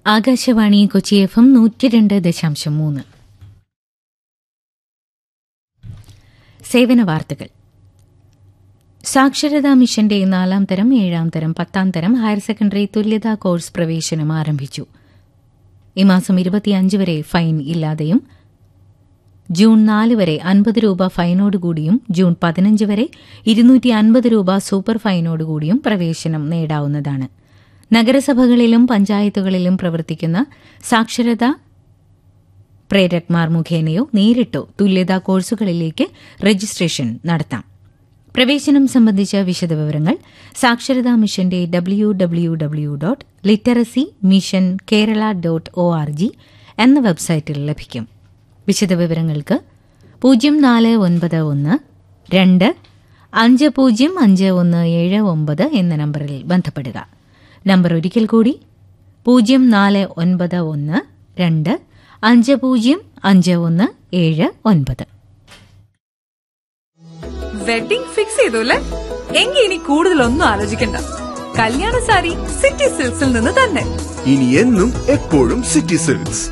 Akashvani Kochi F M നൂറ്റി രണ്ട് ദശാംശം മൂന്ന് സേവന വാർത്തകൾ സാക്ഷരതാ മിഷന്റെ നാലാം തരം ഏഴാം തരം പത്താം തരം ഹയർ സെക്കൻഡറി തുല്യതാ കോഴ്സ് പ്രവേശനം ആരംഭിച്ചു ഈ മാസം ഇരുപത്തിയഞ്ച് വരെ ഫൈൻ ഇല്ലാതെയും ജൂൺ നാല് വരെ അൻപത് രൂപ ഫൈനോടുകൂടിയും ജൂൺ പതിനഞ്ച് വരെ ഇരുന്നൂറ്റി അൻപത് രൂപ സൂപ്പർ ഫൈനോടുകൂടിയും പ്രവേശനം നേടാവുന്നതാണ് നഗരസഭകളിലും പഞ്ചായത്തുകളിലും പ്രവർത്തിക്കുന്ന സാക്ഷരതാ പ്രേരക്മാർ മുഖേനയോ നേരിട്ടോ തുല്യതാ കോഴ്സുകളിലേക്ക് രജിസ്ട്രേഷൻ നടത്താം പ്രവേശനം സംബന്ധിച്ച വിശദവിവരങ്ങൾ സാക്ഷരതാ മിഷന്റെ W W W dot literacy mission Kerala dot O R G എന്ന വെബ്സൈറ്റിൽ ലഭിക്കും വിശദവിവരങ്ങൾക്ക് പൂജ്യം നാല് ഒൻപത് ഒന്ന് രണ്ട് അഞ്ച് പൂജ്യം അഞ്ച് ഒന്ന് ഏഴ് ഒമ്പത് എന്ന നമ്പറിൽ ബന്ധപ്പെടുക നമ്പർ ഒരിക്കൽ കൂടി പൂജ്യം നാല് ഒൻപത് ഒന്ന് രണ്ട് അഞ്ച് പൂജ്യം അഞ്ച് ഒന്ന് ഏഴ് ഒൻപത് വെഡിംഗ് ഫിക്സ് ചെയ്തു അല്ലേ എങ്കിൽ ഇനി കൂടുതലൊന്നും ആലോചിക്കണ്ട കല്യാണ സാരി സിറ്റി സിൽക്സിൽ നിന്ന് തന്നെ ഇനി എന്നും എപ്പോഴും സിറ്റി സിൽക്സ്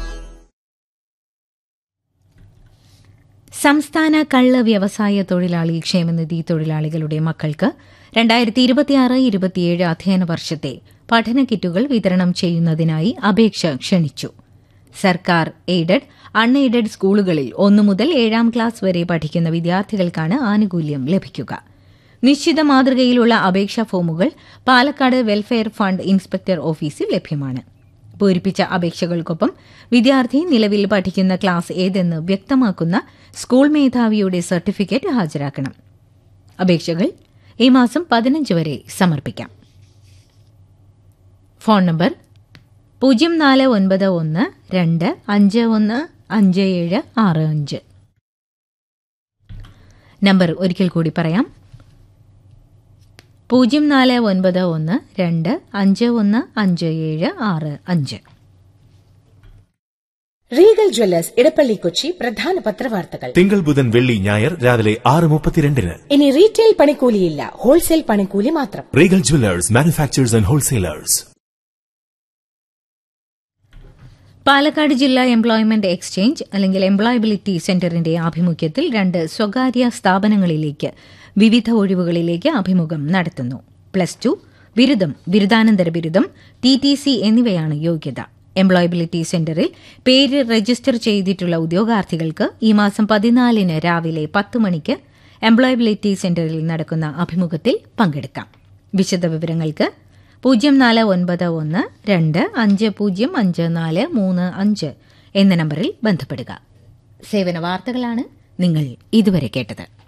സംസ്ഥാന കള്ള് വ്യവസായ തൊഴിലാളി ക്ഷേമനിധി തൊഴിലാളികളുടെ മക്കൾക്ക് രണ്ടായിരത്തി ഇരുപത്തിയാറ് ഇരുപത്തിയേഴ് അധ്യയന വർഷത്തെ പഠന കിറ്റുകൾ വിതരണം ചെയ്യുന്നതിനായി അപേക്ഷ ക്ഷണിച്ചു സർക്കാർ എയ്ഡഡ് അൺ എയ്ഡഡ് സ്കൂളുകളിൽ ഒന്നു മുതൽ ഏഴാം ക്ലാസ് വരെ പഠിക്കുന്ന വിദ്യാർത്ഥികൾക്കാണ് ആനുകൂല്യം ലഭിക്കുക നിശ്ചിത മാതൃകയിലുള്ള അപേക്ഷാ ഫോമുകൾ പാലക്കാട് വെൽഫെയർ ഫണ്ട് ഇൻസ്പെക്ടർ ഓഫീസിൽ ലഭ്യമാണ് പൂരിപ്പിച്ച അപേക്ഷകൾക്കൊപ്പം വിദ്യാർത്ഥി നിലവിൽ പഠിക്കുന്ന ക്ലാസ് ഏതെന്ന് വ്യക്തമാക്കുന്ന സ്കൂൾ മേധാവിയുടെ സർട്ടിഫിക്കറ്റ് ഹാജരാക്കണം അപേക്ഷകൾ ഈ മാസം പതിനഞ്ച് വരെ സമർപ്പിക്കാം ഫോൺ നമ്പർ പൂജ്യം നാല് ഒൻപത് ഒന്ന് രണ്ട് അഞ്ച് ഒന്ന് അഞ്ച് ഏഴ് ആറ് അഞ്ച് നമ്പർ ഒരിക്കൽ കൂടി പറയാം പൂജ്യം നാല് ഒൻപത് ഒന്ന് രണ്ട് അഞ്ച് ഒന്ന് അഞ്ച് ഏഴ് ആറ് അഞ്ച് റീഗൽ ജ്വല്ലേഴ്സ് ഇടപ്പള്ളി കൊച്ചി പ്രധാന പത്രവാർത്തകൾ തിങ്കൾ ബുധൻ വെള്ളി ഞായർ രാവിലെ ആറ് മുപ്പത്തിരണ്ടിന് ഇനി റീറ്റെയിൽ പണിക്കൂലിയില്ല ഹോൾസെയിൽ പണിക്കൂലി മാത്രം Regal jewellers manufacturers and wholesalers Palakkad ജില്ലാ എംപ്ലോയ്മെന്റ് എക്സ്ചേഞ്ച് അല്ലെങ്കിൽ എംപ്ലോയബിലിറ്റി സെന്ററിന്റെ ആഭിമുഖ്യത്തിൽ രണ്ട് സ്വകാര്യ സ്ഥാപനങ്ങളിലേക്ക് വിവിധ ഒഴിവുകളിലേക്ക് അഭിമുഖം നടത്തുന്നു പ്ലസ് ടു ബിരുദം ബിരുദാനന്തര ബിരുദം ടി ടി സി എന്നിവയാണ് യോഗ്യത എംപ്ലോയബിലിറ്റി സെന്ററിൽ പേര് രജിസ്റ്റർ ചെയ്തിട്ടുള്ള ഉദ്യോഗാർത്ഥികൾക്ക് ഈ മാസം പതിനാലിന് രാവിലെ പത്ത് മണിക്ക് എംപ്ലോയബിലിറ്റി സെന്ററിൽ നടക്കുന്ന അഭിമുഖത്തിൽ പങ്കെടുക്കാം വിശദവിവരങ്ങൾക്ക് പൂജ്യം നാല് ഒൻപത് ഒന്ന് രണ്ട് അഞ്ച് പൂജ്യം അഞ്ച് നാല് മൂന്ന് അഞ്ച് എന്ന നമ്പറിൽ ബന്ധപ്പെടുക സേവന വാർത്തകളാണ് നിങ്ങൾ ഇതുവരെ കേട്ടത്